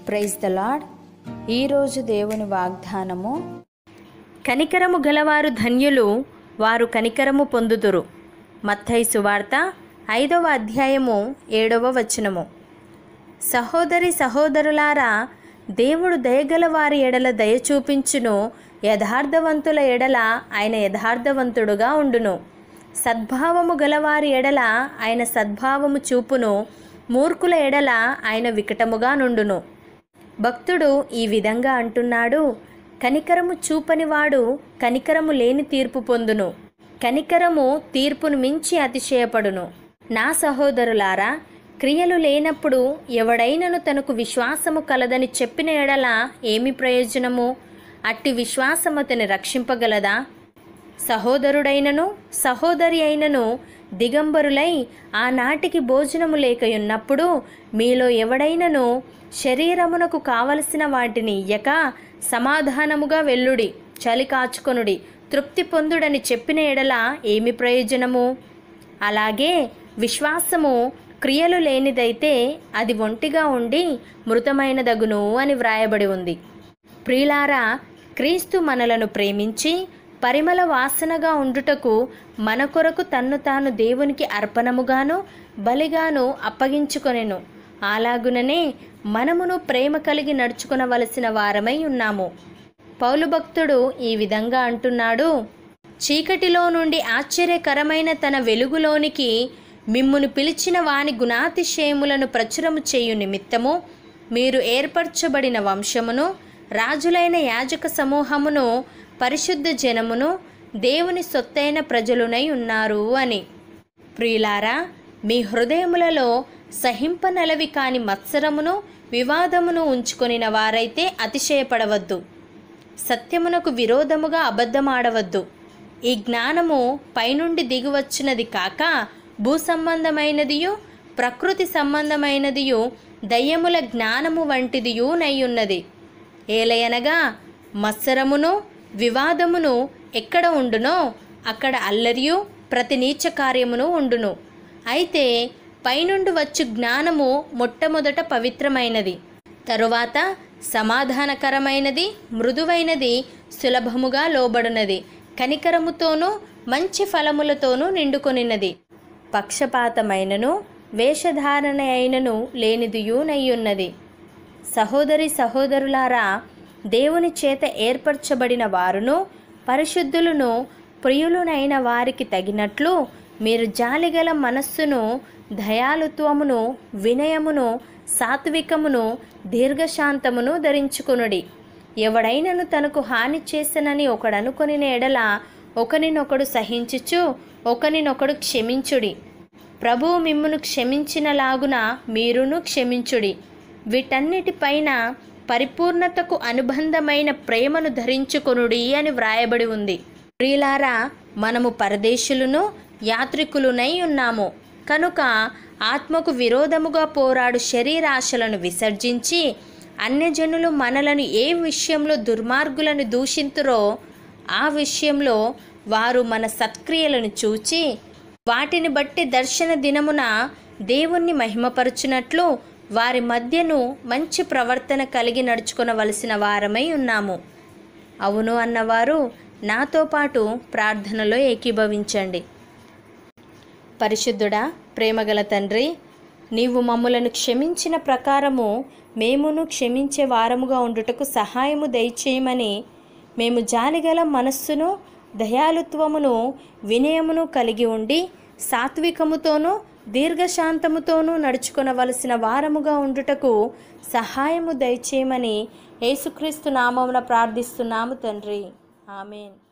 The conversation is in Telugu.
ప్రైజ్ ద లాడ్ ఈరోజు దేవుని వాగ్దానము కనికరము గలవారు ధన్యులు వారు కనికరము పొందుదురు మత్తయి సువార్త ఐదవ అధ్యాయము ఏడవ వచనము సహోదరి సహోదరులారా దేవుడు దయగల వారి ఎడల దయ చూపించును యథార్థవంతుల ఎడల ఆయన యథార్థవంతుడుగా ఉండును సద్భావము గలవారి ఎడల ఆయన సద్భావము చూపును మూర్ఖుల ఎడల ఆయన వికటముగా నుండును భక్తుడు ఈ విధంగా అంటున్నాడు కనికరము చూపనివాడు కనికరము లేని తీర్పు పొందును కనికరము తీర్పును మించి అతిశయపడును నా సహోదరులారా క్రియలు లేనప్పుడు ఎవడైనను తనకు విశ్వాసము కలదని చెప్పిన ఎడల ఏమి ప్రయోజనము అట్టి విశ్వాసము అతని రక్షింపగలదా సహోదరుడైనను సహోదరి అయినను దిగంబరులై ఆనాటికి భోజనము లేకయున్నప్పుడు మీలో ఎవడైనను శరీరమునకు కావలసిన వాటిని ఇయ్యక సమాధానముగా వెల్లుడి చలి కాచుకొనుడి తృప్తి పొందుడని చెప్పిన ఎడల ఏమి ప్రయోజనము అలాగే విశ్వాసము క్రియలు లేనిదైతే అది ఒంటిగా ఉండి మృతమైనదగును అని వ్రాయబడి ఉంది ప్రియులారా క్రీస్తు మనలను ప్రేమించి పరిమళ వాసనగా ఉండుటకు మన కొరకు తన్ను తాను దేవునికి అర్పణముగాను బలిగాను అప్పగించుకొనెను అలాగుననే మనమును ప్రేమ కలిగి నడుచుకునవలసిన వారమై ఉన్నాము పౌలు భక్తుడు ఈ విధంగా అంటున్నాడు చీకటిలో నుండి ఆశ్చర్యకరమైన తన వెలుగులోనికి మిమ్మును పిలిచిన వాని గుణాతిశయములను ప్రచురము చేయు నిమిత్తము మీరు ఏర్పరచబడిన వంశమును రాజులైన యాజక సమూహమును పరిశుద్ధ జనమును దేవుని సొత్తైన ప్రజలునై ఉన్నారు అని ప్రియులారా మీ హృదయములలో సహింపనలవి కాని మత్సరమును వివాదమును ఉంచుకొనిన వారైతే అతిశయపడవద్దు సత్యమునకు విరోధముగా అబద్ధమాడవద్దు ఈ జ్ఞానము పైనుండి దిగివచ్చినది కాక భూ సంబంధమైనదియు ప్రకృతి సంబంధమైనదియు దయ్యముల జ్ఞానము వంటిదియు నయ్యున్నది ఏలయనగా మత్సరమును వివాదమును ఎక్కడ ఉండునో అక్కడ అల్లరియు ప్రతి నీచ కార్యమును ఉండును అయితే పైనుండి వచ్చు జ్ఞానము మొట్టమొదట పవిత్రమైనది తరువాత సమాధానకరమైనది మృదువైనది సులభముగా లోబడునది కనికరముతోనూ మంచి ఫలములతోనూ నిండుకొనినది పక్షపాతమైనను వేషధారణ అయినను లేనిదియు నయ్యున్నది సహోదరి సహోదరులారా దేవుని చేత ఏర్పరచబడిన వారును పరిశుద్ధులను ప్రియులునైన వారికి తగినట్లు మీరు జాలిగల మనస్సును దయాలుత్వమును వినయమును సాత్వికమును దీర్ఘశాంతమును ధరించుకునుడి ఎవడైనను తనకు హాని చేసనని ఒకడనుకొని ఎడల ఒకనినొకడు సహించుచు ఒకనినొకడు క్షమించుడి ప్రభువు మిమ్మును క్షమించినలాగున మీరును క్షమించుడి వీటన్నిటిపైన పరిపూర్ణతకు అనుబంధమైన ప్రేమను ధరించుకొనుడి అని వ్రాయబడి ఉంది ప్రియులారా మనము పరదేశులను యాత్రికులునై ఉన్నాము కనుక ఆత్మకు విరోధముగా పోరాడు శరీరాశలను విసర్జించి అన్యజనులు మనలను ఏ విషయంలో దుర్మార్గులను దూషింతురో ఆ విషయంలో వారు మన సత్క్రియలను చూచి వాటిని బట్టి దర్శన దినమున దేవుణ్ణి మహిమపరచునట్లు వారి మధ్యను మంచి ప్రవర్తన కలిగి నడుచుకొనవలసిన వారమై ఉన్నాము అవును అన్నవారు నాతో పాటు ప్రార్థనలో ఏకీభవించండి పరిశుద్ధుడా ప్రేమగల తండ్రి నీవు మమ్ములను క్షమించిన ప్రకారము మేమును క్షమించే వారముగా ఉండుటకు సహాయము దయచేయమని మేము జాలిగల మనస్సును దయాలుత్వమును వినయమును కలిగి ఉండి సాత్వికముతోనూ దీర్ఘశాంతముతోనూ నడుచుకొనవలసిన వారముగా ఉండుటకు సహాయము దయచేయమని యేసుక్రీస్తు నామమున ప్రార్థిస్తున్నాము తండ్రి ఆమెన్